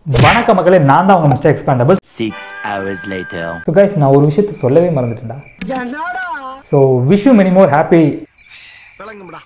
வணக்க மக்களே நான் தான் உங்க Mister Expendable Six hours later. So guys நான் ஒரு விஷயத்த சொல்லவே மறந்துட்டேன்டா so wish many more happy விளங்கும்டா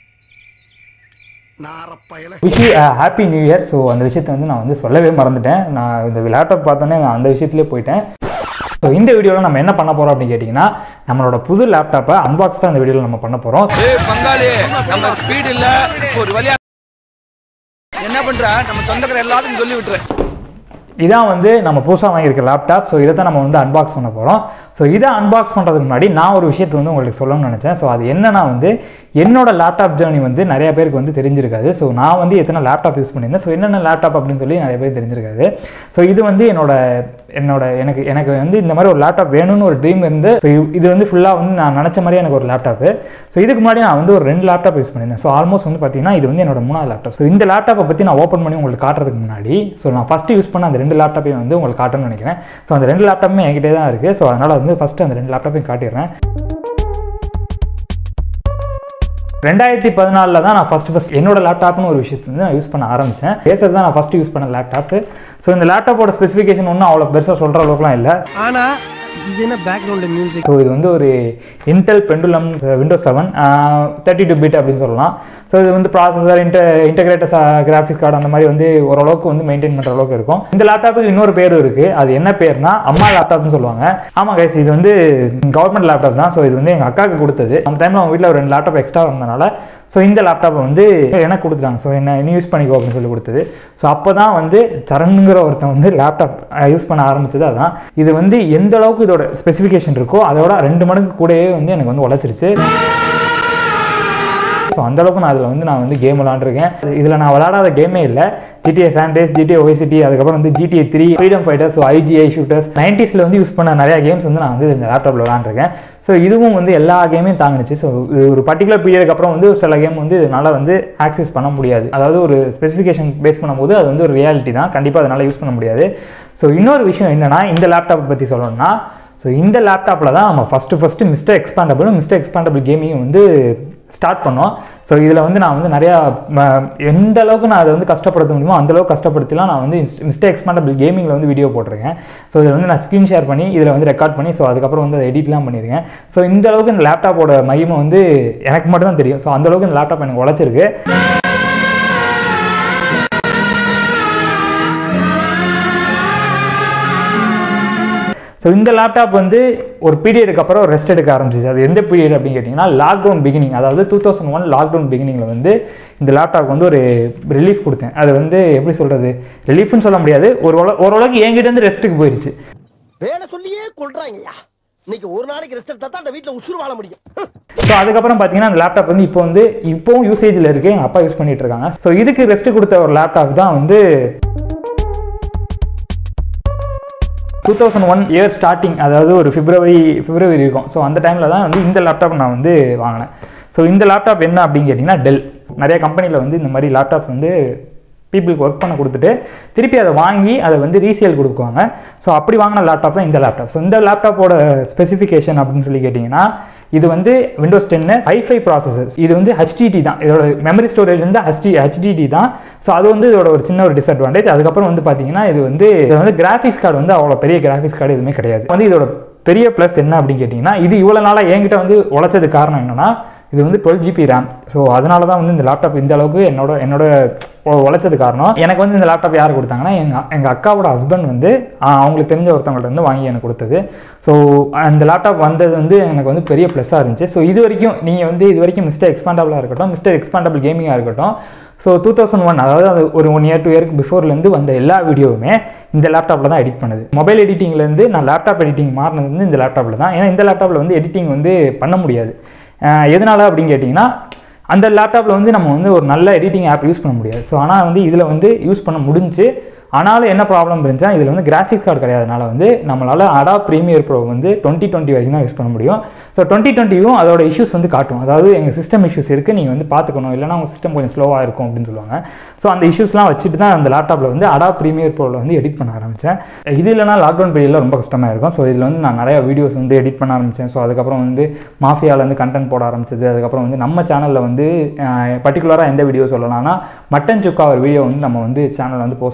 நாரப்பயல wish happy new year so அந்த விஷயத்தை வந்து நான் வந்து சொல்லவே மறந்துட்டேன் நான் இந்த லேப்டாப் பார்த்தோன்னே நான் அந்த விஷயத்துலேயே போயிட்டேன் ஸோ இந்த வீடியோவில் நம்ம என்ன பண்ண போகிறோம் அப்படின்னு கேட்டிங்கன்னா நம்மளோட புது லேப்டாப்பை அன்பாக்ஸ் தான் இந்த வீடியோவில் நம்ம பண்ண போகிறோம் ஏய் பங்காளி நம்ம ஸ்பீட் இல்ல ஒரு வழியா என்ன பண்ற நம்ம சொந்தக்கார எல்லாத்துக்கும் சொல்லி விட்டுரு இதான் வந்து நம்ம புதுசாக வாங்கியிருக்க லேப்டாப் ஸோ இதை தான் நம்ம வந்து அன்பாக்ஸ் பண்ண போகிறோம் ஸோ இதை அன்பாக்ஸ் பண்ணுறதுக்கு முன்னாடி நான் ஒரு விஷயத்தை வந்து உங்களுக்கு சொல்லணும்னு நினச்சேன் ஸோ அது என்னன்னா வந்து என்னோட லேப்டாப் ஜேர்னி வந்து நிறைய பேருக்கு வந்து தெரிஞ்சிருக்காது ஸோ நான் வந்து எத்தனை லேப்டாப் யூஸ் பண்ணியிருந்தேன் ஸோ என்னென்ன லேப்டாப் அப்படின்னு சொல்லி நிறைய பேர் தெரிஞ்சிருக்காது ஸோ இது வந்து என்னோட என்னோட எனக்கு எனக்கு வந்து இந்த மாதிரி ஒரு லேப்டாப் வேணும்னு ஒரு ட்ரீம் இருந்து ஸோ இது வந்து ஃபுல்லாக வந்து நான் நினச்ச மாதிரி எனக்கு ஒரு லேப்டாப்பு ஸோ இதுக்கு முன்னாடி நான் வந்து ஒரு ரெண்டு லேப்டாப் யூஸ் பண்ணியிருந்தேன் ஸோ ஆல்மோஸ்ட் வந்து பார்த்தீங்கன்னா இது வந்து என்னோட மூணாவது லேப்டாப் ஸோ இந்த லேப்டாப்பை பற்றி நான் ஓப்பன் பண்ணி உங்களுக்கு காட்டுறதுக்கு முன்னாடி ஸோ நான் ஃபஸ்ட்டு யூஸ் பண்ண அந்த ரெண்டு லேப்டாப்பையும் வந்து உங்களுக்கு காட்டணும்னு நினைக்கிறேன் ஸோ அந்த ரெண்டு லேப்டாப்புமே என்கிட்டே தான் இருக்குது ஸோ அதனால் வந்து ஃபஸ்ட்டு அந்த ரெண்டு லேப்டாப்பையும் காட்டிடுறேன் ரெண்டாயிரத்தி பதினாலில் தான் நான் ஃபஸ்ட்டு ஃபஸ்ட் என்னோட லேப்டாப்னு ஒரு விஷயத்தை வந்து நான் யூஸ் பண்ண ஆரம்பித்தேன் பேசர் தான் நான் ஃபஸ்ட்டு யூஸ் பண்ண லேப்டாப்பு ஸோ இந்த லேப்டாப்போட ஸ்பெசிஃபிகேஷன் ஒன்றும் அவ்வளோ பெருசாக சொல்கிற அளவுக்குலாம் இல்லை ஆனா இது என்ன பேக்ரவுண்ட் மியூசிக் ஸோ இது வந்து ஒரு Intel pendulum Windows seven thirty two bit அப்படின்னு சொல்லலாம் ஸோ இது வந்து ப்ராசஸர் இன்ட இன்டகிரேட்டர் கிராஃபிக்ஸ் கார்டு அந்த மாதிரி வந்து ஓரளவுக்கு வந்து மெயின்டைன் பண்ணுற அளவுக்கு இருக்கும் இந்த லேப்டாப்புக்கு இன்னொரு பேர் இருக்குது அது என்ன பேர்னா அம்மா லேப்டாப்னு சொல்லுவாங்க ஆமாம் கைஸ் இது வந்து கவர்மெண்ட் லேப்டாப் தான் ஸோ இது வந்து எங்கள் அக்காவுக்கு கொடுத்தது அந்த டைமில் அவங்க வீட்டில் ஒரு ரெண்டு லேப்டாப் எக்ஸ்ட்ரா இருந்தனால ஸோ இந்த லேப்டாப்பை வந்து எனக்கு கொடுத்துட்டாங்க ஸோ என்ன நீ யூஸ் பண்ணிக்கோ அப்படின்னு சொல்லி கொடுத்தது ஸோ அப்போ தான் வந்து சரணுங்கிற ஒருத்தன் வந்து லேப்டாப் யூஸ் பண்ண ஆரம்பிச்சது அதான் இது வந்து எந்த அளவுக்கு இதோட ஸ்பெசிஃபிகேஷன் இருக்கோ அதோட ரெண்டு மடங்கு கூடயே வந்து எனக்கு வந்து உழைச்சிருச்சு ஸோ அந்தளவுக்கு நான் அதில் வந்து நான் வந்து கேம் விளாண்டுருக்கேன் இதில் நான் விளாடாத கேமே இல்லை ஜிடிஏ சாண்டேஸ் ஜிடிஏ ஒய்சிட்டி அதுக்கப்புறம் வந்து GTA three Freedom Fighters so IGI shooters நைன்டிஸில் வந்து யூஸ் பண்ண நிறைய கேம்ஸ் வந்து நான் வந்து இந்த லேப்டாப்பில் விளாண்டுருக்கேன் ஸோ இதுவும் வந்து எல்லா கேமையும் தாங்குனுச்சு ஸோ ஒரு பர்டிகுலர் பீரியடுக்கு அப்புறம் வந்து சில கேம் வந்து இதனால் வந்து ஆக்சஸ் பண்ண முடியாது அதாவது ஒரு ஸ்பெசிஃபிகேஷன் பேஸ் பண்ணும்போது அது வந்து ஒரு ரியாலிட்டி தான் கண்டிப்பாக அதனால் யூஸ் பண்ண முடியாது ஸோ இன்னொரு விஷயம் என்னென்னா இந்த லேப்டாப்பை பற்றி சொல்லணும்னா ஸோ இந்த லேப்டாப்பில் தான் நம்ம first first Mister Expendable Mister expandable gaming வந்து ஸ்டார்ட் பண்ணோம் ஸோ இதில் வந்து நான் வந்து நிறையா ம, எந்த அளவுக்கு நான் அதை வந்து கஷ்டப்படுத்த முடியுமோ அந்த அளவுக்கு கஷ்டப்படுத்திலாம் நான் வந்து மிஸ்டர் எக்ஸ்பாண்டபிள் கேமிங்கில் வந்து வீடியோ போட்டிருக்கேன் ஸோ இதில் வந்து நான் ஸ்க்ரீன் ஷேர் பண்ணி இதில் வந்து ரெக்கார்ட் பண்ணி ஸோ அதுக்கப்புறம் வந்து அதை எடிட்லாம் பண்ணியிருக்கேன் ஸோ இந்த அளவுக்கு இந்த லேப்டாப்போட மகிமை வந்து எனக்கு மட்டும் தான் தெரியும் ஸோ அந்த அளவுக்கு இந்த லேப்டாப் எனக்கு உழைச்சிருக்கு ஸோ இந்த லேப்டாப் வந்து ஒரு பீரியடுக்கு அப்புறம் ரெஸ்ட் எடுக்க ஆரம்பிச்சிச்சு அது எந்த பீரியட் அப்படின்னு கேட்டிங்கன்னா லாக்டவுன் பிகினிங் அதாவது டூ தௌசண்ட் ஒன் லாக்டவுன் பிகினிங்கில் வந்து இந்த லேப்டாப் வந்து ஒரு ரிலீஃப் கொடுத்தேன் அது வந்து எப்படி சொல்கிறது ரிலீஃப்னு சொல்ல முடியாது ஒரு ஓர- ஓரளவுக்கு என்கிட்ட இருந்து ரெஸ்ட்டுக்கு போயிடுச்சு வேலை சொல்லியே கொள்றாங்கய்யா இன்னைக்கு ஒரு நாளைக்கு ரெஸ்ட் எடுத்தா தான் அந்த வீட்டுல உசுறு வாழ முடியும் ஸோ அதுக்கப்புறம் பார்த்தீங்கன்னா அந்த லேப்டாப் வந்து இப்போ வந்து இப்போவும் யூசேஜில் இருக்குது எங்கள் அப்பா யூஸ் பண்ணிட்டு இருக்காங்க ஸோ இதுக்கு ரெஸ்ட் கொடுத்த ஒரு லேப்டாப் தான் வந்து two thousand one year starting அதாவது ஒரு பிப்ரவரி பிப்ரவரி இருக்கும் ஸோ அந்த டைமில் தான் வந்து இந்த லேப்டாப் நான் வந்து வாங்கினேன் ஸோ இந்த லேப்டாப் என்ன அப்படின்னு கேட்டிங்கன்னா டெல் நிறைய கம்பெனியில் வந்து இந்த மாதிரி லேப்டாப்ஸ் வந்து பீப்புளுக்கு ஒர்க் பண்ண கொடுத்துட்டு திருப்பி அதை வாங்கி அதை வந்து ரீசேல் கொடுக்குவாங்க ஸோ அப்படி வாங்கின லேப்டாப் தான் இந்த லேப்டாப் ஸோ இந்த லேப்டாப்போட ஸ்பெசிஃபிகேஷன் அப்படின்னு சொல்லி கேட்டிங்கன்னா இது வந்து விண்டோஸ் டென்னு ஹைஃபை ப்ராசஸர்ஸ் இது வந்து ஹெச்டிடி தான் இதோட மெமரி ஸ்டோரேஜ் வந்து ஹெச்டி ஹெச்டிடி தான் ஸோ அது வந்து இதோட ஒரு சின்ன ஒரு டிஸ்அட்வான்டேஜ் அதுக்கப்புறம் வந்து பார்த்தீங்கன்னா இது வந்து இது வந்து கிராஃபிக்ஸ் கார்டு வந்து அவ்வளோ பெரிய கிராஃபிக்ஸ் கார்டு எதுவுமே கிடையாது வந்து இதோட பெரிய ப்ளஸ் என்ன அப்படின்னு கேட்டிங்கன்னா இது இவ்வளோ நாளாக என்கிட்ட வந்து உழைச்சது காரணம் என்னன்னா இது வந்து டுவெல் ஜிபி ரேம் ஸோ அதனால தான் வந்து இந்த லேப்டாப் இந்த அளவுக்கு என்னோட என்னோட உ- உழைச்சது காரணம் எனக்கு வந்து இந்த லேப்டாப் யார் கொடுத்தாங்கன்னா எங்கள் எங்கள் அக்காவோட ஹஸ்பண்ட் வந்து ஆ, அவங்களுக்கு தெரிஞ்ச ஒருத்தவங்கள்ட்ட இருந்து வாங்கி எனக்கு கொடுத்தது ஸோ அந்த லேப்டாப் வந்தது வந்து எனக்கு வந்து பெரிய ப்ளஸ்ஸாக இருந்துச்சு ஸோ இது வரைக்கும் நீங்கள் வந்து இது வரைக்கும் மிஸ்டர் எக்ஸ்பாண்டபிளாக இருக்கட்டும் மிஸ்டர் எக்ஸ்பாண்டபிள் கேமிங்காக இருக்கட்டும் ஸோ டூ தௌசண்ட் ஒன் அதாவது அது ஒரு ஒன் இயர் டூ இயருக்கு பிஃபோர்லேருந்து வந்த எல்லா வீடியோவுமே இந்த லேப்டாப்பில் தான் எடிட் பண்ணுது மொபைல் எடிட்டிங்லேருந்து நான் லேப்டாப் எடிட்டிங் மாறினது வந்து இந்த லேப்டாப்பில் தான் ஏன்னா இந்த லேப்டாப்பில் வந்து எடிட்டிங் வந்து பண்ண முடியாது அஹ் எதனால அப்படின்னு கேட்டிங்கன்னா அந்த லேப்டாப்பில் வந்து நம்ம வந்து ஒரு நல்ல எடிட்டிங் ஆப் யூஸ் பண்ண முடியாது ஸோ ஆனால் வந்து இதில் வந்து யூஸ் பண்ண முடிஞ்சு ஆனாலும் என்ன ப்ராப்ளம் இருந்துச்சா இதில் வந்து கிராஃபிக்ஸ் கார்டு கிடையாதுனால வந்து நம்மளால் அடா ப்ரீமியர் ப்ரோ வந்து டுவெண்ட்டி டுவெண்ட்டி வரைக்கும் தான் யூஸ் பண்ண முடியும் ஸோ டுவெண்ட்டி டுவெண்ட்டியும் அதோட இஷ்யூஸ் வந்து காட்டும் அதாவது எங்கள் சிஸ்டம் இஷ்யூஸ் இருக்குது நீங்கள் வந்து பார்த்துக்கணும் இல்லைனா உங்கள் சிஸ்டம் கொஞ்சம் ஸ்லோவாக இருக்கும் அப்படின்னு சொல்லுவாங்க ஸோ அந்த இஷ்யூஸ்லாம் வச்சுட்டு தான் அந்த லேப்டாப்பில் வந்து அடா ப்ரீமியர் ப்ரோவில் வந்து எடிட் பண்ண ஆரம்பித்தேன் இது இல்லைனா லாக்டவுன் பீரியடில் ரொம்ப கஷ்டமாக இருக்கும் ஸோ இதில் வந்து நான் நிறைய வீடியோஸ் வந்து எடிட் பண்ண ஆரம்பித்தேன் ஸோ அதுக்கப்புறம் வந்து மாஃபியாவில் வந்து கண்டென்ட் போட ஆரம்பிச்சது அதுக்கப்புறம் வந்து நம்ம சேனலில் வந்து பர்டிகுலராக எந்த வீடியோ சொல்லலாம்னா மட்டன் சுக்கா ஒரு வீடியோ வந்து நம்ம வந்து சேனலில் வந்து போஸ்ட் பண்ணியிருப்போம் ஸோ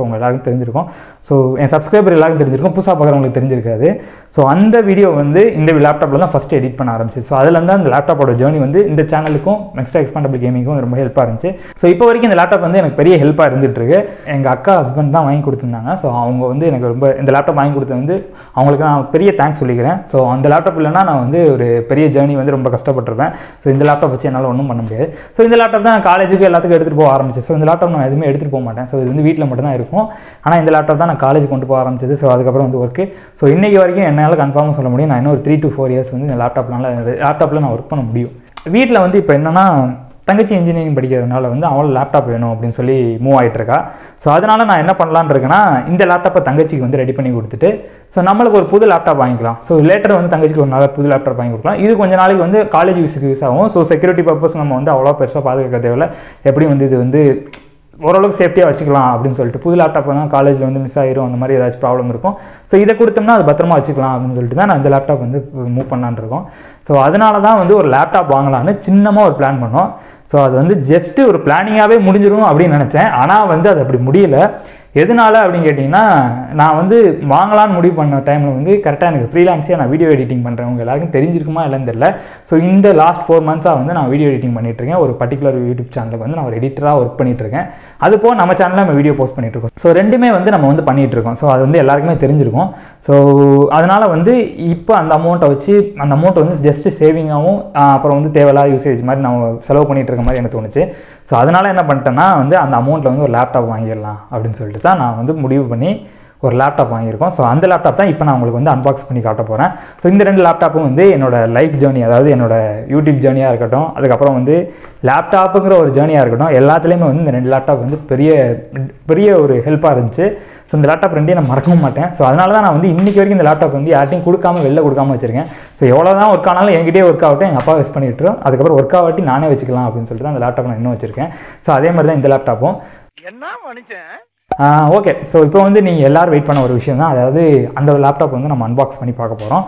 ஸோ உங்க எல்லாருக்கும் தெரிஞ்சிருக்கும் ஸோ என் சப்ஸ்கிரைபர் எல்லாருக்கும் தெரிஞ்சிருக்கும் புதுசாக பார்க்குறவங்களுக்கு தெரிஞ்சிருக்காது ஸோ அந்த வீடியோ வந்து இந்த லேப்டாப்பில் தான் ஃபஸ்ட்டு எடிட் பண்ண ஆரம்பிச்சு ஸோ அதில் தான் அந்த லேப்டாப்போட ஜேர்னி வந்து இந்த சேனலுக்கும் எக்ஸ்ட்ரா எக்ஸ்பாண்டபிள் கேமிங்க்கும் ரொம்ப ஹெல்ப்பாக இருந்துச்சு ஸோ இப்போ வரைக்கும் இந்த லேப்டாப் வந்து எனக்கு பெரிய ஹெல்ப்பாக இருந்துட்டு இருக்கு எங்கள் அக்கா ஹஸ்பண்ட் தான் வாங்கி கொடுத்துருந்தாங்க ஸோ அவங்க வந்து எனக்கு ரொம்ப இந்த லேப்டாப் வாங்கி கொடுத்தது வந்து அவங்களுக்கு நான் பெரிய தேங்க்ஸ் சொல்லிக்கிறேன் ஸோ அந்த லேப்டாப் இல்லைன்னா நான் வந்து ஒரு பெரிய ஜேர்னி வந்து ரொம்ப கஷ்டப்பட்டிருப்பேன் ஸோ இந்த லேப்டாப் வச்சு என்னால் ஒன்றும் பண்ண முடியாது ஸோ இந்த லேப்டாப் தான் காலேஜுக்கு எல்லாத்துக்கும் எடுத்துகிட்டு போக ஆரம்பிச்சு ஸோ இந்த லேப்டாப் நான் எதுவுமே எடுத்துகிட்டு போக மாட்டேன் ஸோ இது வந்து வீட்டில் மட்டும் தான் இருக்கும் ஆனால் இந்த லேப்டாப் தான் நான் காலேஜ் கொண்டு போக ஆரம்பிச்சது ஸோ அதுக்கப்புறம் வந்து ஒர்க்கு ஸோ இன்னைக்கு வரைக்கும் என்னால் கன்ஃபார்மாக சொல்ல முடியும் நான் இன்னும் ஒரு த்ரீ டு ஃபோர் இயர்ஸ் வந்து இந்த லேப்டாப்னால லேப்டாப்பில் நான் ஒர்க் பண்ண முடியும் வீட்டில் வந்து இப்போ என்னன்னா தங்கச்சி இன்ஜினியரிங் படிக்கிறதுனால வந்து அவளும் லேப்டாப் வேணும் அப்படின்னு சொல்லி மூவ் ஆகிட்டு இருக்கா ஸோ அதனால நான் என்ன பண்ணலான்னு இருக்கேன்னா இந்த லேப்டாப்பை தங்கச்சிக்கு வந்து ரெடி பண்ணி கொடுத்துட்டு ஸோ நம்மளுக்கு ஒரு புது லேப்டாப் வாங்கிக்கலாம் ஸோ லேட்டர் வந்து தங்கச்சிக்கு ஒரு நல்ல புது லேப்டாப் வாங்கி கொடுக்கலாம் இது கொஞ்ச நாளைக்கு வந்து காலேஜ் யூஸுக்கு யூஸ் ஆகும் ஸோ செக்யூரிட்டி பர்பஸ் நம்ம வந்து அவ்வளோ பெருசாக பாதுகாக்க தேவையில்ல எப்படி வந்து இது வந்து ஓரளவுக்கு சேஃப்டியாக வச்சுக்கலாம் அப்படின்னு சொல்லிட்டு புது லேப்டாப் தான் காலேஜில் வந்து மிஸ் ஆயிரும் அந்த மாதிரி ஏதாச்சும் ப்ராப்ளம் இருக்கும் ஸோ இதை கொடுத்தோம்னா அது பத்திரமா வச்சுக்கலாம் அப்படின்னு சொல்லிட்டு தான் நான் இந்த லேப்டாப் வந்து மூவ் பண்ணலான்னு இருக்கோம் ஸோ அதனால தான் வந்து ஒரு லேப்டாப் வாங்கலான்னு சின்னமாக ஒரு பிளான் பண்ணோம் ஸோ அது வந்து ஜஸ்ட்டு ஒரு பிளானிங்காகவே முடிஞ்சிரும் அப்படின்னு நினச்சேன் ஆனால் வந்து அது அப்படி முடியல எதனால அப்படின்னு கேட்டிங்கன்னா நான் வந்து வாங்கலான்னு முடிவு பண்ண டைமில் வந்து கரெக்டாக எனக்கு ஃப்ரீலான்ஸியாக நான் வீடியோ எடிட்டிங் பண்ணுறேன் உங்க எல்லாருக்கும் தெரிஞ்சிருக்குமா இல்லைன்னு தெரியல ஸோ இந்த லாஸ்ட் ஃபோர் மந்த்ஸாக வந்து நான் வீடியோ எடிட்டிங் பண்ணிட்டு இருக்கேன் ஒரு பர்டிகுலர் யூடியூப் சேனலுக்கு வந்து நான் ஒரு எடிட்டராக ஒர்க் பண்ணிட்டு இருக்கேன் அது போக நம்ம சேனலில் நம்ம வீடியோ போஸ்ட் பண்ணிட்டு இருக்கோம் ஸோ ரெண்டுமே வந்து நம்ம வந்து பண்ணிட்டு இருக்கோம் ஸோ அது வந்து எல்லாருக்குமே தெரிஞ்சிருக்கும் ஸோ அதனால் வந்து இப்போ அந்த அமௌண்ட்டை வச்சு அந்த அமௌண்ட் வந்து ஜஸ்ட் சேவிங்காகவும் அப்புறம் வந்து தேவையில்லாத யூசேஜ் மாதிரி நம்ம செலவு பண்ணிட்டு இருக்க மாதிரி எனக்கு தோணுச்சு ஸோ அதனால் என்ன பண்ணிட்டேன்னா வந்து அந்த அமௌண்ட்டில் வந்து ஒரு லேப்டாப் வாங்கிடலாம் அப்படின்னு சொல்லிட்டு தான் நான் வந்து முடிவு பண்ணி ஒரு லேப்டாப் வாங்கியிருக்கோம் ஸோ அந்த லேப்டாப் தான் இப்போ நான் உங்களுக்கு வந்து அன்பாக்ஸ் பண்ணி காட்ட போகிறேன் ஸோ இந்த ரெண்டு லேப்டாப்பும் வந்து என்னோட லைஃப் ஜேர்னி அதாவது என்னோட யூடியூப் ஜேர்னியாக இருக்கட்டும் அதுக்கப்புறம் வந்து லேப்டாப்புங்கிற ஒரு ஜேர்னியாக இருக்கட்டும் எல்லாத்துலேயுமே வந்து இந்த ரெண்டு லேப்டாப் வந்து பெரிய பெரிய ஒரு ஹெல்ப்பாக இருந்துச்சு ஸோ இந்த லேப்டாப் ரெண்டையும் நான் மறக்கவும் மாட்டேன் ஸோ அதனால தான் நான் வந்து இன்றைக்கி வரைக்கும் இந்த லேப்டாப் வந்து யார்ட்டையும் கொடுக்காம வெளில கொடுக்காம வச்சிருக்கேன் ஸோ எவ்வளோ தான் ஒர்க் ஆனாலும் என்கிட்டயே ஒர்க் ஆகட்டும் எங்கள் அப்பா யூஸ் பண்ணிட்டுரும் அதுக்கப்புறம் ஒர்க் ஆகாட்டி நானே வச்சுக்கலாம் அப்படின்னு சொல்லிட்டு தான் அந்த லேப்டாப் நான் இன்னும் வச்சிருக்கேன் ஸோ அதே மாதிரி தான் இந்த லேப்டாப்பும் என்ன மனுஷன் ஓகே ஸோ இப்போ வந்து நீங்கள் எல்லாரும் வெயிட் பண்ண ஒரு விஷயம் தான் அதாவது அந்த லேப்டாப் வந்து நம்ம அன்பாக்ஸ் பண்ணி பார்க்க போகிறோம்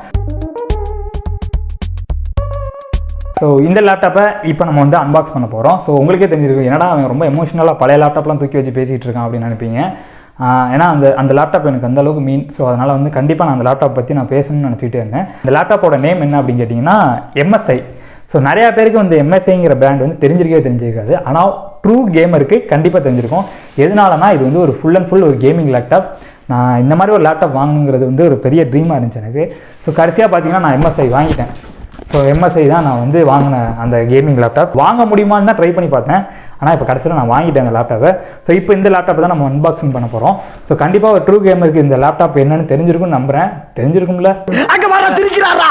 ஸோ இந்த லேப்டாப்பை இப்போ நம்ம வந்து அன்பாக்ஸ் பண்ண போகிறோம் ஸோ உங்களுக்கே தெரிஞ்சிருக்கு என்னடா அவன் ரொம்ப எமோஷனலாக பழைய லேப்டாப்லாம் தூக்கி வச்சு பேசிகிட்டு இருக்கான் அப்படின்னு நினைப்பீங்க ஆஹ் ஏன்னா அந்த அந்த லேப்டாப் எனக்கு அந்த அளவுக்கு மீன் ஸோ அதனால் வந்து கண்டிப்பாக நான் அந்த லேப்டாப் பற்றி நான் பேசணும்னு நினச்சிக்கிட்டே இருந்தேன் இந்த லேப்டாப்போட நேம் என்ன அப்படின்னு கேட்டிங்கன்னா எம்எஸ்ஐ ஸோ நிறையா பேருக்கு வந்து எம்எஸ்ஐங்கிற பிராண்ட் வந்து தெரிஞ்சிருக்கவே தெரிஞ்சிருக்காது ஆனால் ட்ரூ கேமருக்கு கண்டிப்பாக தெரிஞ்சிருக்கும் எதனாலனா இது வந்து ஒரு ஃபுல் அண்ட் ஃபுல் ஒரு கேமிங் லேப்டாப் நான் இந்த மாதிரி ஒரு லேப்டாப் வாங்கணுங்கிறது வந்து ஒரு பெரிய ட்ரீமாக இருந்துச்சு எனக்கு ஸோ கடைசியாக பார்த்தீங்கன்னா நான் எம்எஸ்ஐ வாங்கிட்டேன் ஸோ எம்எஸ்ஐ தான் நான் வந்து வாங்கின அந்த கேமிங் லேப்டாப் வாங்க முடியுமான்னு தான் ட்ரை பண்ணி பார்த்தேன் ஆனால் இப்போ கடைசியில் நான் வாங்கிட்டேன் அந்த லேப்டாப்பை ஸோ இப்போ இந்த லேப்டாப்பை தான் நம்ம அன்பாக்சிங் பண்ண போகிறோம் ஸோ கண்டிப்பாக ஒரு ட்ரூ கேமருக்கு இந்த லேப்டாப் என்னன்னு தெரிஞ்சிருக்கும்னு நம்புறேன் தெரிஞ்சிருக்கும்ல அங்க வர திரிக்கிறாரா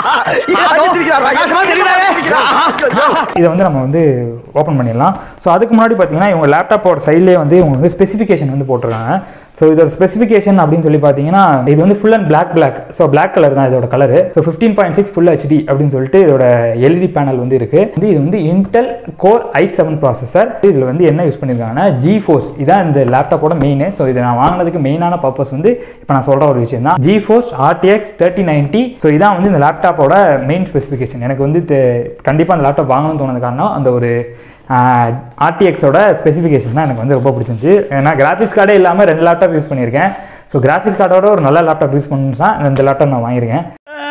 இதை வந்து நம்ம வந்து ஓப்பன் பண்ணிடலாம் ஸோ அதுக்கு முன்னாடி பார்த்தீங்கன்னா இவங்க லேப்டாப்போட சைட்லேயே வந்து இவங்க வந்து ஸ்பெசிஃபிகேஷன் வந்து போட்டிருக்காங்க ஸோ இதோட ஸ்பெசிஃபிகேஷன் அப்படின்னு சொல்லி பார்த்தீங்கன்னா இது வந்து full and black black so black colour தான் இதோட colour so fifteen point six full HD அப்படின்னு சொல்லிட்டு இதோட எல்இடி பேனல் வந்து இருக்கு வந்து இது வந்து Intel core I seven processor இதில் வந்து என்ன யூஸ் பண்ணியிருக்காங்கன்னா ஜி ஃபோர்ஸ் இதான் இந்த லேப்டாப்போட மெயின் ஸோ இதை நான் வாங்கினதுக்கு மெயினான பர்பஸ் வந்து இப்போ நான் சொல்கிற ஒரு விஷயம் தான் GeForce RTX thirty ninety so இதான் வந்து இந்த லேப்டாப்போட மெயின் ஸ்பெசிஃபிகேஷன் எனக்கு வந்து கண்டிப்பாக அந்த லேப்டாப் வாங்கணும்னு தோணுது காரணம் அந்த ஒரு ஆர்டிஎக்ஸோட ஸ்பெசிஃபிகேஷன் தான் எனக்கு வந்து ரொம்ப பிடிச்சிருந்துச்சு ஏன்னா கிராஃபிக்ஸ் கார்டே இல்லாமல் ரெண்டு லேப்டாப் யூஸ் பண்ணியிருக்கேன் ஸோ கிராஃபிக்ஸ் கார்டோட ஒரு நல்ல லேப்டாப் யூஸ் பண்ணணும் தான் இந்த லேப்டாப் நான் வாங்கியிருக்கேன்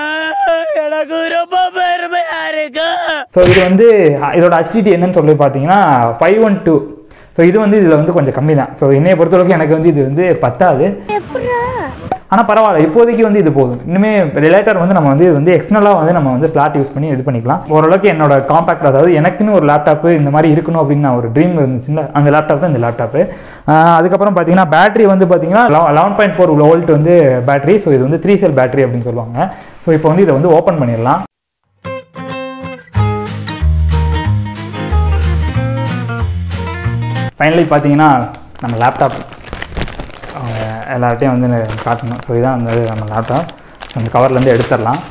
ஸோ இது வந்து அஹ், இதோட HDD என்னன்னு சொல்லி பார்த்தீங்கன்னா ஃபைவ் ஒன் டூ ஸோ இது வந்து இதில் வந்து கொஞ்சம் கம்மி தான் ஸோ என்னைய பொறுத்தளவுக்கு எனக்கு வந்து இது வந்து பத்தாது ஆனால் பரவாயில்ல இப்போதைக்கு வந்து இது போதும் இனிமே ரிலேட்டர் வந்து நம்ம வந்து இது வந்து எக்ஸ்டர்னலாக வந்து நம்ம வந்து ஸ்லாட் யூஸ் பண்ணி இது பண்ணிக்கலாம் ஓரளவுக்கு என்னோட காம்பாக்ட் அதாவது எனக்குன்னு ஒரு லேப்டாப் இந்த மாதிரி இருக்கணும் அப்படின்னு நான் ஒரு ட்ரீம் இருந்துச்சுல அந்த லேப்டாப் தான் இந்த லேப்டாப்பு அதுக்கப்புறம் பார்த்தீங்கன்னா பேட்டரி வந்து பார்த்தீங்கன்னா லெவன் பாயிண்ட் ஃபோர் வோல்ட் வந்து பேட்டரி ஸோ இது வந்து த்ரீ செல் பேட்டரி அப்படின்னு சொல்லுவாங்க ஸோ இப்போ வந்து இதை வந்து ஓப்பன் பண்ணிடலாம் ஃபைனலி பார்த்தீங்கன்னா நம்ம லேப்டாப் எல்லார்ட்டையும் வந்து காட்டணும் ஸோ இதான் அந்த நம்ம லேப்டாப் அந்த கவர்லேருந்து எடுத்துடலாம்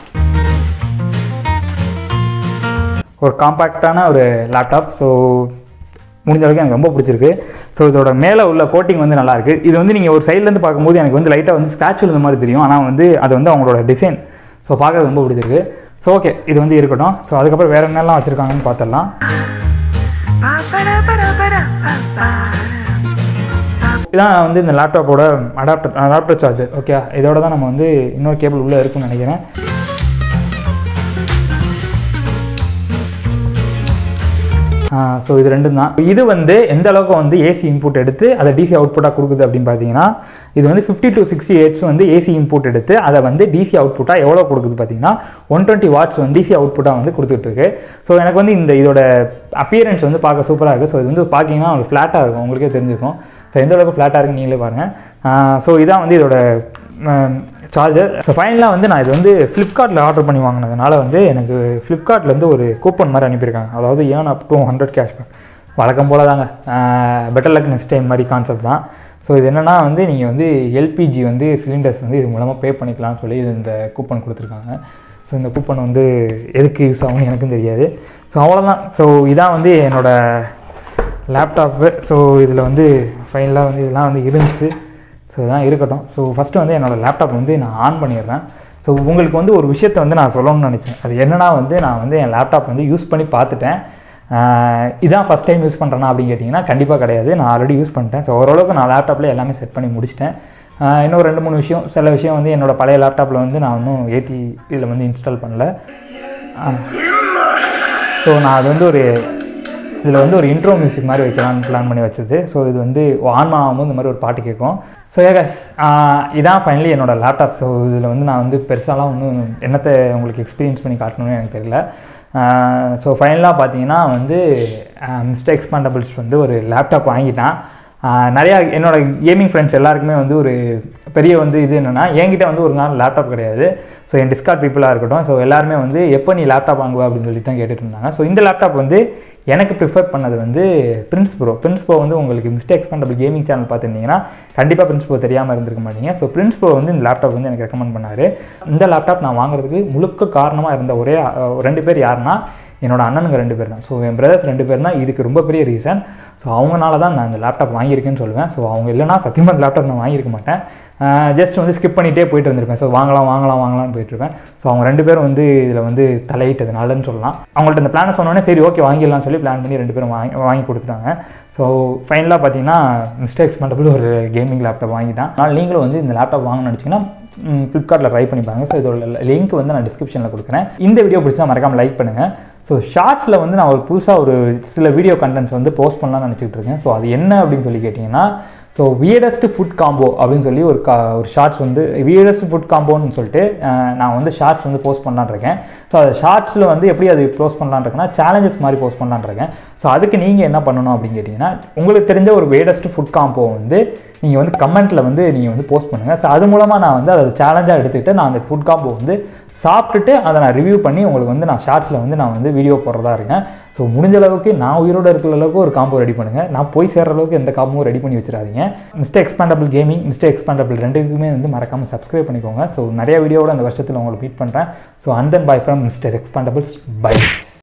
ஒரு காம்பேக்டான ஒரு லேப்டாப் ஸோ முடிஞ்ச அளவுக்கு எனக்கு ரொம்ப பிடிச்சிருக்கு ஸோ இதோட மேலே உள்ள கோட்டிங் வந்து நல்லா இருக்கு இது வந்து நீங்கள் ஒரு சைட்லேருந்து பார்க்கும்போது எனக்கு வந்து லைட்டாக வந்து ஸ்க்ராட்ச் விழுந்த மாதிரி தெரியும் ஆனால் வந்து அது வந்து அவங்களோட டிசைன் ஸோ பார்க்கறது ரொம்ப பிடிச்சிருக்கு ஸோ ஓகே இது வந்து இருக்கட்டும் ஸோ அதுக்கப்புறம் வேறு என்னெல்லாம் வச்சுருக்காங்கன்னு பார்த்துடலாம் இதான் வந்து இந்த லேப்டாப்போட அடாப்டர் அடாப்டர் சார்ஜர் ஓகே இதோட தான் நம்ம வந்து இன்னொரு கேபிள் உள்ளே இருக்குன்னு நினைக்கிறேன் ஸோ இது ரெண்டும் தான் இது வந்து எந்த அளவுக்கு வந்து ஏசி இன்புட் எடுத்து அதை டிசி அவுட்புட்டாக கொடுக்குது அப்படின்னு பார்த்தீங்கன்னா இது வந்து ஃபிஃப்டி டு சிக்ஸ்டி ஹெட்ஸ் வந்து ஏசி இன்புட் எடுத்து அதை வந்து டிசி அவுட்புட்டாக எவ்வளோ கொடுக்குது பார்த்தீங்கன்னா ஒன் டுவெண்ட்டி வாட்ஸ் வந்து டிசி அவுட்புட்டாக வந்து கொடுத்துட்ருக்கு ஸோ எனக்கு வந்து இந்த இதோட அப்பியரன்ஸ் வந்து பார்க்க சூப்பராக இருக்குது ஸோ இது வந்து பார்த்தீங்கன்னா ஒரு ஃப்ளாட்டாக இருக்கும் உங்களுக்கே தெரிஞ்சிருக்கும் ஸோ எந்த அளவுக்கு ஃப்ளாட்டாக இருக்குன்னு நீங்களே பாருங்கள் ஸோ இதான் வந்து இதோட சார்ஜர் ஸோ ஃபைனலாக வந்து நான் இது வந்து ஃப்ளிப்கார்ட்டில் ஆர்டர் பண்ணி வாங்கினதுனால வந்து எனக்கு ஃப்ளிப்கார்ட்லேருந்து ஒரு கூப்பன் மாதிரி அனுப்பியிருக்காங்க அதாவது ஏன் அப் டு ஹண்ட்ரட் கேஷ்பேக் வழக்கம் போல தாங்க பெட்டர் லக் நெக்ஸ்ட் டைம் மாதிரி கான்செப்ட் தான் ஸோ இது என்னென்னா வந்து நீங்கள் வந்து எல்பிஜி வந்து சிலிண்டர்ஸ் வந்து இது மூலமாக பே பண்ணிக்கலாம்னு சொல்லி இது இந்த கூப்பன் கொடுத்துருக்காங்க ஸோ இந்த கூப்பன் வந்து எதுக்கு யூஸ் ஆகும்னு எனக்கும் தெரியாது ஸோ அவ்வளோதான் ஸோ இதான் வந்து என்னோடய லேப்டாப்பு ஸோ இதில் வந்து ஃபைனலாக வந்து இதெல்லாம் வந்து இருந்துச்சு ஸோ இதெல்லாம் இருக்கட்டும் ஸோ ஃபஸ்ட்டு வந்து என்னோடய லேப்டாப் வந்து நான் ஆன் பண்ணிடுறேன் ஸோ உங்களுக்கு வந்து ஒரு விஷயத்தை வந்து நான் சொல்லணும்னு நினச்சேன் அது என்னன்னா வந்து நான் வந்து என் லேப்டாப் வந்து யூஸ் பண்ணி பார்த்துட்டேன் ஆஹ் இதான் ஃபஸ்ட் டைம் யூஸ் பண்ணுறேன்னா அப்படின்னு கேட்டிங்கன்னா கண்டிப்பாக கிடையாது நான் ஆல்ரெடி யூஸ் பண்ணிட்டேன் ஸோ ஓரளவுக்கு நான் லேப்டாப்பில் எல்லாமே செட் பண்ணி முடிச்சிட்டேன் ஆஹ் இன்னும் ரெண்டு மூணு விஷயம் சில விஷயம் வந்து என்னோட பழைய லேப்டாப்பில் வந்து நான் இன்னும் ஏற்றி இதில் வந்து இன்ஸ்டால் பண்ணல ஸோ நான் அது வந்து ஒரு இதில் வந்து ஒரு இன்ட்ரோ மியூசிக் மாதிரி வைக்கலாம்னு பிளான் பண்ணி வச்சது ஸோ இது வந்து ஆன் ஆகும்போது இந்த மாதிரி ஒரு பாட்டு கேட்கும் ஸோ ஏகஸ் இதான் ஃபைனலி என்னோட லேப்டாப் ஸோ இதில் வந்து நான் வந்து பெருசாலாம் ஒன்றும் என்னத்தை உங்களுக்கு எக்ஸ்பீரியன்ஸ் பண்ணி காட்டணும்னு எனக்கு தெரியல ஸோ ஃபைனலாக பார்த்தீங்கன்னா வந்து மிஸ்டர் எக்ஸ்பாண்டபிள்ஸ் வந்து ஒரு லேப்டாப் வாங்கிட்டான் ஆஹ் நிறையா என்னோட கேமிங் ஃப்ரெண்ட்ஸ் எல்லாருக்குமே வந்து ஒரு பெரிய வந்து இது என்னென்னா என்கிட்ட வந்து ஒரு நாள் லேப்டாப் கிடையாது ஸோ என் டிஸ்கார்ட் பீப்புளாக இருக்கட்டும் ஸோ எல்லாருமே வந்து எப்போ நீ லேப்டாப் வாங்குவ அப்படின்னு சொல்லி தான் கேட்டுட்டு இருந்தாங்க ஸோ இந்த லேப்டாப் வந்து எனக்கு ப்ரிஃபர் பண்ணது வந்து பிரின்ஸ் ப்ரோ பிரின்ஸ் ப்ரோ வந்து உங்களுக்கு மிஸ்டேக் எக்ஸ்பெண்டபிள் கேமிங் சேனல் பார்த்துருந்தீங்கன்னா கண்டிப்பாக பிரின்ஸ் ப்ரோ தெரியாமல் இருந்திருக்க மாட்டீங்க ஸோ பிரின்ஸ் ப்ரோ வந்து இந்த லேப்டாப் வந்து எனக்கு ரெக்கமெண்ட் பண்ணார் இந்த லேப்டாப் நான் வாங்குறதுக்கு முழுக்க காரணமாக இருந்த ஒரே அஹ், ரெண்டு பேர் யாருன்னா என்னோட அண்ணனுங்க ரெண்டு பேர் தான் ஸோ என் பிரதர்ஸ் ரெண்டு பேர் தான் இதுக்கு ரொம்ப பெரிய ரீசன் ஸோ அவங்கனால தான் நான் இந்த லேப்டாப் வாங்கியிருக்கேன்னு சொல்லுவேன் ஸோ அவங்க இல்லைனா சத்தியமாக இந்த லேப்டாப் நான் வாங்கியிருக்க மாட்டேன் ஜஸ்ட் வந்து ஸ்கிப் பண்ணிகிட்டே போயிட்டு வந்திருப்பேன் ஸோ வாங்கலாம் வாங்கலாம் வாங்கலாம்னு போயிட்டுருப்பேன் ஸோ அவங்க ரெண்டு பேரும் வந்து இதில் வந்து தலையிட்டதுனாலன்னு சொல்லலாம் அவங்கள்ட்ட இந்த பிளானை சொன்னோடனே சரி ஓகே வாங்கிடலாம்னு சொல்லி பிளான் பண்ணி ரெண்டு பேரும் வாங்கி வாங்கி கொடுத்துட்டாங்க ஸோ ஃபைனலாக பார்த்தீங்கன்னா மிஸ்டேக்ஸ் மட்டபிள் ஒரு கேமிங் லேப்டாப் வாங்கிட்டான் அதனால் நீங்களும் வந்து இந்த லேப்டாப் வாங்கணும்னு நினச்சிங்கன்னா ஃப்ளிப்கார்ட்டில் ட்ரை பண்ணி பாருங்க ஸோ இதோட லிங்க் வந்து நான் டிஸ்கிரிப்ஷனில் கொடுக்குறேன் இந்த வீடியோ பிடிச்சா மறக்காமல் லைக் பண்ணுங்கள் ஸோ ஷார்ட்ஸில் வந்து நான் ஒரு புதுசாக ஒரு சில வீடியோ கண்டென்ட்ஸ் வந்து போஸ்ட் பண்ணலாம்னு நினச்சிட்டு இருக்கேன் ஸோ அது என்ன அப்படின்னு சொல்லி கேட்டிங்கன்னா ஸோ வியடஸ்ட் ஃபுட் காம்போ அப்படின்னு சொல்லி ஒரு கா ஒரு ஷார்ட்ஸ் வந்து வியடஸ்ட் ஃபுட் காம்போன்னு சொல்லிட்டு அஹ், நான் வந்து ஷார்ட்ஸ் வந்து போஸ்ட் பண்ணலான்னு இருக்கேன் ஸோ அது ஷார்ட்ஸில் வந்து எப்படி அது போஸ்ட் பண்ணலான்னு இருக்கேன்னா சேலஞ்சஸ் மாதிரி போஸ்ட் பண்ணலான்னு இருக்கேன் ஸோ அதுக்கு நீங்கள் என்ன பண்ணணும் அப்படின்னு கேட்டிங்கன்னா உங்களுக்கு தெரிஞ்ச ஒரு வேடஸ்ட் ஃபுட் காம்போ வந்து நீங்கள் வந்து கமெண்ட்டில் வந்து நீங்கள் வந்து போஸ்ட் பண்ணுங்கள் ஸோ அது மூலமாக நான் வந்து அதை சேலஞ்சாக எடுத்துக்கிட்டு நான் அந்த ஃபுட் காம்போ வந்து சாப்பிட்டுட்டு அதை நான் ரிவ்யூ பண்ணி உங்களுக்கு வந்து நான் ஷார்ட்ஸில் வந்து நான் வந்து வீடியோ போடுறதா இருக்கேன் ஸோ முடிஞ்ச அளவுக்கு நான் உயிரோடு இருக்கிற அளவுக்கு ஒரு காம்போ ரெடி பண்ணுங்கள் நான் போய் சேர்ற அளவுக்கு எந்த காம்போவும் ரெடி பண்ணி வச்சிடாதீங்க mister expandable gaming mister expandable ரெண்டுக்குமே வந்து மறக்காமல் சப்ஸ்கிரைப் பண்ணிக்கோங்க ஸோ நிறைய வீடியோவோட அந்த வருஷத்தில் உங்களை மீட் பண்ணுறேன் so and then bye from mister expandables bikes